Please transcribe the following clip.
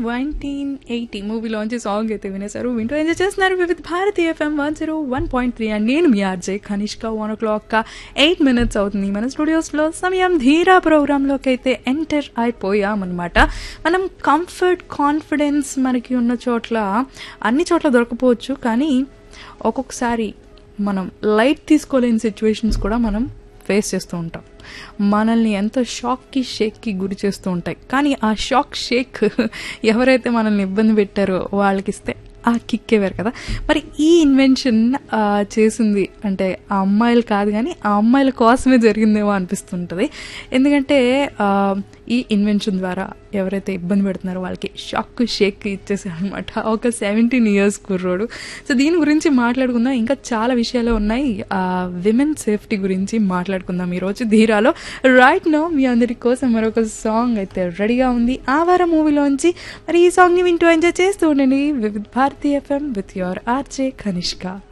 nineteen eighty మూవీలోంచి song అయితే వినేశారు వింటూ enjoy చేస్తున్నారు Vividh Bharati FM one zero one point three and నేను మీ RJ Kanishka one o'clock eight minutes అవుతుంది మన స్టూడియోస్లో సమయం ధీరా ప్రోగ్రాంలోకి అయితే ఎంటర్ అయిపోయామన్నమాట మనం కంఫర్ట్ కాన్ఫిడెన్స్ మనకి ఉన్న చోట్ల అన్ని చోట్ల దొరకపోవచ్చు కానీ ఒక్కొక్కసారి మనం లైట్ తీసుకోలేని సిచ్యువేషన్స్ కూడా మనం ఫేస్ చేస్తూ ఉంటాం మనల్ని ఎంత షాక్కి షేక్కి గురి చేస్తూ ఉంటాయి కానీ ఆ షాక్ షేక్ ఎవరైతే మనల్ని ఇబ్బంది పెట్టారో వాళ్ళకి ఇస్తే ఆ కిక్కే వేరు కదా మరి ఈ ఇన్వెన్షన్ చేసింది అంటే ఆ అమ్మాయిలు కాదు కానీ ఆ అమ్మాయిల కోసమే జరిగిందేమో అనిపిస్తుంటుంది ఎందుకంటే ఆ, ఈ ఇన్వెన్షన్ ద్వారా ఎవరైతే ఇబ్బంది పెడుతున్నారో వాళ్ళకి షాక్ షేక్ ఇచ్చేసారు అనమాట ఒక సెవెంటీన్ ఇయర్స్ కుర్రోడు సో దీని గురించి మాట్లాడుకుందాం ఇంకా చాలా విషయాలు ఉన్నాయి విమెన్ సేఫ్టీ గురించి మాట్లాడుకుందాం ఈరోజు ధీరాలో రైట్ నో మీ అందరి కోసం మరొక సాంగ్ అయితే రెడీగా ఉంది ఆ వారం మూవీలోంచి మరి ఈ సాంగ్ని వింటూ ఎంజాయ్ చేస్తూ ఉండండి with Bharati FM with your RJ Kanishka